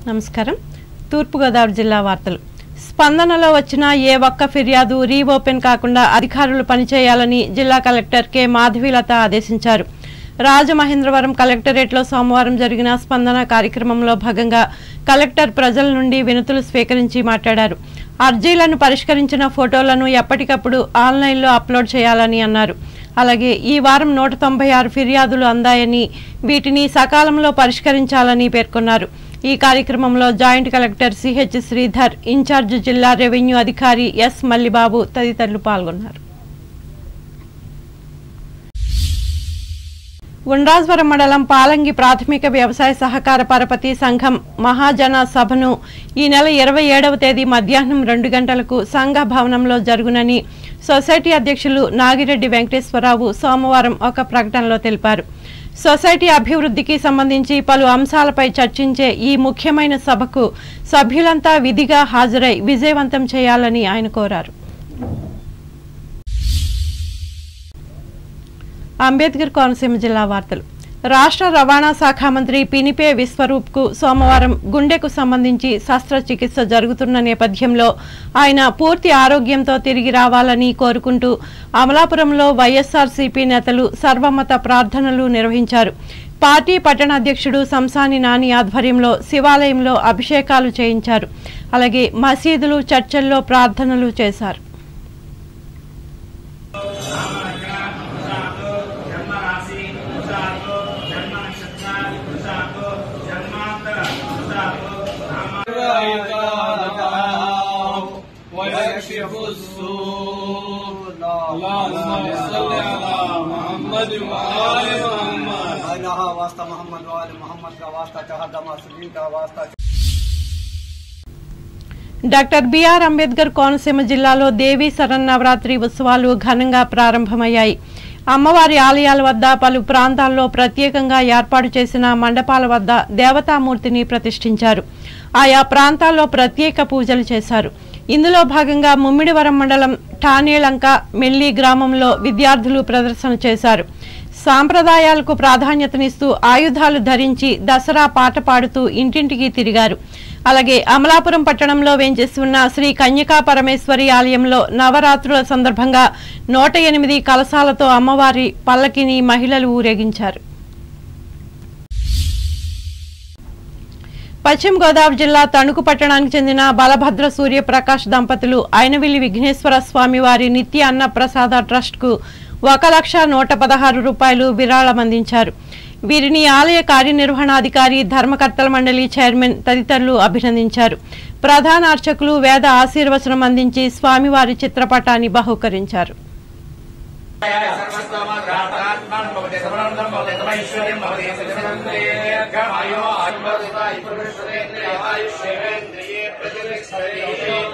నమస్కారం తూర్పుగోదావరి జిల్లా వార్తలు స్పందనలో వచ్చిన ఏ ఒక్క ఫిర్యాదు రీఓపెన్ కాకుండా అధికారులు పనిచేయాలని జిల్లా కలెక్టర్ కె మాధవీలత ఆదేశించారు రాజమహేంద్రవరం కలెక్టరేట్లో సోమవారం జరిగిన స్పందన కార్యక్రమంలో భాగంగా కలెక్టర్ ప్రజల నుండి వినతులు స్వీకరించి మాట్లాడారు అర్జీలను పరిష్కరించిన ఫోటోలను ఎప్పటికప్పుడు ఆన్లైన్లో అప్లోడ్ చేయాలని అన్నారు అలాగే ఈ వారం నూట తొంభై ఆరు ఫిర్యాదులు అందాయని వీటిని సకాలంలో పరిష్కరించాలని పేర్కొన్నారు ఈ కార్యక్రమంలో joint collector CH Sridhar incharge జిల్లా రెవెన్యూ అధికారి ఎస్ మల్లిబాబు తదితరులు పాల్గొన్నారు ఉండ్రాజ్వరం మండలం పాలంగి ప్రాథమిక వ్యవసాయ సహకార పరపతి సంఘం మహాజన సభను ఈ నెల ఇరవై ఏడవ తేదీ మధ్యాహ్నం రెండు గంటలకు సంఘ భవనంలో జరుగునని సొసైటీ అధ్యక్షులు నాగిరెడ్డి వెంకటేశ్వరరావు సోమవారం ఒక ప్రకటనలో తెలిపారు సొసైటీ అభివృద్ధికి సంబంధించి పలు అంశాలపై చర్చించే ఈ ముఖ్యమైన సభకు సభ్యులంతా విధిగా హాజరై విజయవంతం చేయాలని ఆయన కోరారు అంబేద్కర్ కోనసీమ జిల్లా వార్తలు రాష్ట్ర రవాణా శాఖ మంత్రి పినిపే విశ్వరూప్కు సోమవారం గుండెకు సంబంధించి శస్త్రచికిత్స జరుగుతున్న నేపథ్యంలో ఆయన పూర్తి ఆరోగ్యంతో తిరిగి రావాలని కోరుకుంటూ అమలాపురంలో వైఎస్ఆర్సీపీ నేతలు సర్వమత ప్రార్థనలు నిర్వహించారు పార్టీ పట్టణ అధ్యక్షుడు సంసాని నాని ఆధ్వర్యంలో శివాలయంలో అభిషేకాలు చేయించారు అలాగే మసీదులు చర్చల్లో ప్రార్థనలు చేశారు జన్మ రాశి ఉషాకు జన్మ నక్షత్ర ఉషాకు జన్మాంతర ఉషాకు ويكشف السوء اللهم صل على محمد وآل محمد अल्लाह वास्ता मोहम्मद वाले मोहम्मद का वास्ता चाहदा मासूमीन का वास्ता డాక్టర్ బిఆర్ అంబేద్కర్ కోనసీమ జిల్లాలో దేవీ శరన్నవరాత్రి ఉత్సవాలు ఘనంగా ప్రారంభమయ్యాయి అమ్మవారి ఆలయాల వద్ద పలు ప్రాంతాల్లో ప్రత్యేకంగా ఏర్పాటు చేసిన మండపాల వద్ద దేవతామూర్తిని ప్రతిష్ఠించారు ఆయా ప్రాంతాల్లో ప్రత్యేక పూజలు చేశారు ఇందులో భాగంగా ముమ్మిడివరం మండలం ఠానేలంక మెల్లి గ్రామంలో విద్యార్థులు ప్రదర్శన చేశారు సాంప్రదాయాలకు ప్రాధాన్యతనిస్తూ ఆయుధాలు ధరించి దసరా పాట పాడుతూ ఇంటింటికి తిరిగారు అలాగే అమలాపురం పట్టణంలో వేంచేసి ఉన్న శ్రీ కన్యకా పరమేశ్వరి ఆలయంలో నవరాత్రుల సందర్భంగా నూట ఎనిమిది కలశాలతో అమ్మవారి పల్లకిని మహిళలు ఊరేగించారు పశ్చిమ గోదావరి జిల్లా తణుకు పట్టణానికి చెందిన బలభద్ర సూర్యప్రకాష్ దంపతులు అయినవిల్లి విఘ్నేశ్వర స్వామి వారి నిత్య అన్న ప్రసాద ట్రస్ట్ కు ఒక లక్ష నూట పదహారు రూపాయలు విరాళం అందించారు వీరిని ఆలయ కార్యనిర్వహణాధికారి ధర్మకర్తల మండలి చైర్మన్ తదితరులు అభినందించారు ప్రధాన అర్చకులు వేద ఆశీర్వచనం అందించి స్వామివారి చిత్రపటాన్ని బహూకరించారు సర్వస్తోమాత్రాత్మాన్ భవతి సమనందం భవతి సమైశ్వర్యం భవతి సజనందేర్ఘమాయో ఆత్మరుతాయి పురుషేంద్రియ ఆయుష్యేంద్రియే ప్రతిష్టరే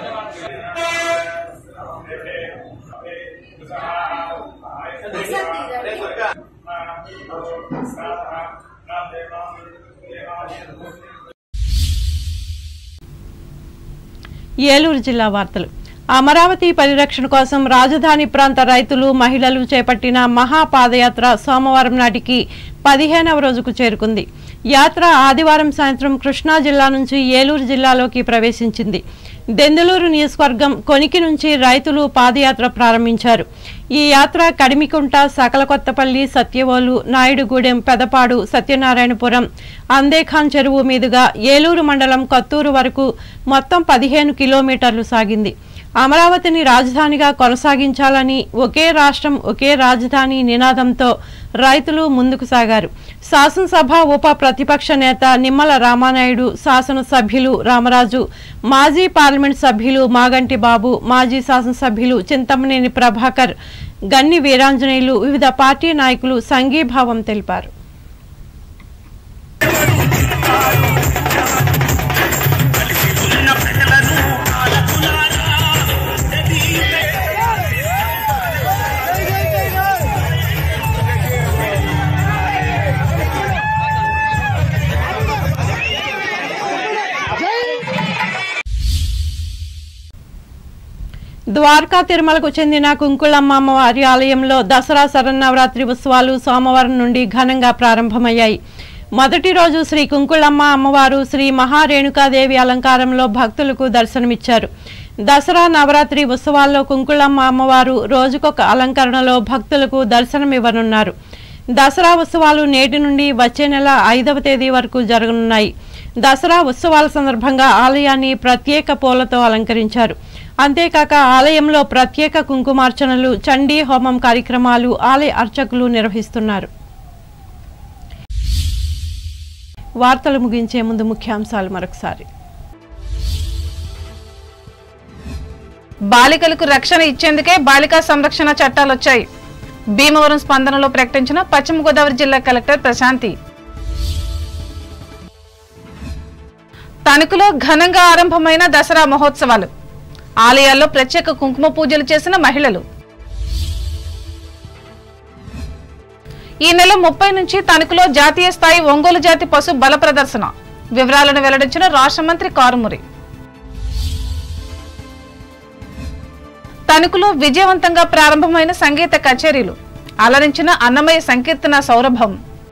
ఏలూరు జిల్లా వార్తలు అమరావతి పరిరక్షణ కోసం రాజధాని ప్రాంత రైతులు మహిళలు చేపట్టిన మహా పాదయాత్ర సోమవారం నాటికి పదిహేనవ రోజుకు చేరుకుంది యాత్ర ఆదివారం సాయంత్రం కృష్ణా జిల్లా నుంచి ఏలూరు జిల్లాలోకి ప్రవేశించింది దెందులూరు నియోజకవర్గం కొనికి నుంచి రైతులు పాదయాత్ర ప్రారంభించారు ఈ యాత్ర కడిమికుంట సకలకొత్తపల్లి సత్యవోలు నాయుడుగూడెం పెదపాడు సత్యనారాయణపురం అందేఖాన్ చెరువు మీదుగా ఏలూరు మండలం కొత్తూరు వరకు మొత్తం పదిహేను కిలోమీటర్లు సాగింది అమరావతిని రాజధానిగా కొనసాగించాలని ఒకే రాష్ట్రం ఒకే రాజధాని నినాదంతో రైతులు ముందుకు సాగారు శాసనసభ ఉప ప్రతిపక్ష నేత నిమ్మల రామానాయుడు శాసనసభ్యులు రామరాజు మాజీ పార్లమెంట్ సభ్యులు మాగంటి బాబు మాజీ శాసనసభ్యులు చింతమనేని ప్రభాకర్ గన్ని వీరాంజనేయులు వివిధ పార్టీ నాయకులు సంఘీభావం తెలిపారు ద్వారకా తిరుమలకు చెందిన కుంకుళమ్మ అమ్మవారి ఆలయంలో దసరా శరన్నవరాత్రి ఉత్సవాలు సోమవారం నుండి ఘనంగా ప్రారంభమయ్యాయి మొదటి రోజు శ్రీ కుంకుళమ్మ అమ్మవారు శ్రీ మహారేణుకాదేవి అలంకారంలో భక్తులకు దర్శనమిచ్చారు దసరా నవరాత్రి ఉత్సవాల్లో కుంకుళమ్మ అమ్మవారు రోజుకొక అలంకరణలో భక్తులకు దర్శనమివ్వనున్నారు దసరా ఉత్సవాలు నేటి నుండి వచ్చే నెల ఐదవ తేదీ వరకు జరగనున్నాయి దసరా ఉత్సవాల సందర్భంగా ఆలయాన్ని ప్రత్యేక పూలతో అలంకరించారు అంతేకాక ఆలయంలో ప్రత్యేక కుంకుమార్చనలు చండీ హోమం కార్యక్రమాలు ఆలయ అర్చకులు నిర్వహిస్తున్నారు వార్తలు ముగించే ముందు ముఖ్యాంశాలు మరొకసారి బాలికలకు రక్షణ ఇచ్చేందుకే బాలికా సంరక్షణ చట్టాలు వచ్చాయి భీమవరం స్పందనలో ప్రకటించిన పశ్చిమ గోదావరి జిల్లా కలెక్టర్ ప్రశాంతి తణుకులో ఘనంగా ఆరంభమైన దసరా మహోత్సవాలు ఆలయాల్లో ప్రత్యేక కుంకుమ పూజలు చేసిన మహిళలు ఈ నెల ముప్పై నుంచి తణుకులో జాతీయ స్థాయి ఒంగోలు జాతి పశు బల ప్రదర్శన వివరాలను వెల్లడించిన రాష్ట్ర మంత్రి కారుమురి తణుకులో విజయవంతంగా ప్రారంభమైన సంగీత కచేరీలు అలరించిన అన్నమయ్య సంకీర్తన సౌరభం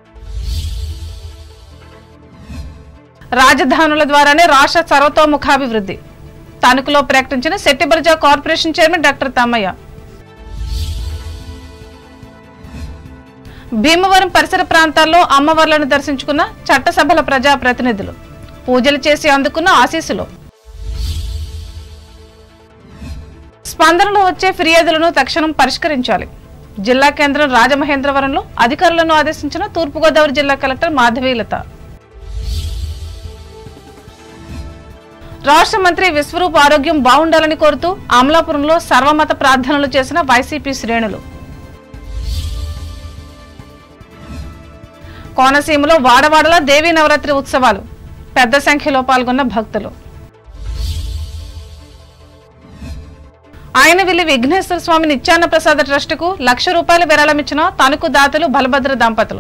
రాజధానుల ద్వారానే రాష్ట్ర సర్వతోముఖాభివృద్ధి తణుకులో ప్రకటించిన Shettibalija corporation chairman doctor Tammayya Bhimavaram పరిసర ప్రాంతాల్లో అమ్మవార్లను దర్శించుకున్న చట్టసభల ప్రజా ప్రతినిధులు పూజలు చేసి అందుకున్న ఆశీస్సులు స్పందనలో వచ్చే ఫిర్యాదులను తక్షణం పరిష్కరించాలి జిల్లా కేంద్రం రాజమహేంద్రవరంలో అధికారులను ఆదేశించిన తూర్పుగోదావరి జిల్లా కలెక్టర్ మాధవీలత రాష్ట్ర మంత్రి విశ్వరూప్ ఆరోగ్యం బాగుండాలని కోరుతూ అమలాపురంలో సర్వమత ప్రార్థనలు చేసిన వైసీపీ శ్రేణులు కోనసీమలో వాడవాడల దేవీ నవరాత్రి ఉత్సవాలు పెద్ద సంఖ్యలో పాల్గొన్న భక్తులు ఆయన వెళ్లి విఘ్నేశ్వర స్వామి నిత్యాన్న ప్రసాద ట్రస్టుకు లక్ష రూపాయల విరాళమిచ్చిన తణుకు దాతలు బలభద్ర దంపతులు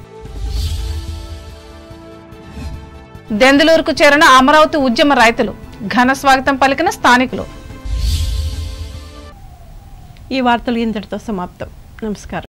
దెందులూరుకు చేరిన అమరావతి ఉద్యమ రైతులు ఘన స్వాగతం పలికిన స్థానికులు ఈ వార్తలు ఇంతటితో సమాప్తం నమస్కారం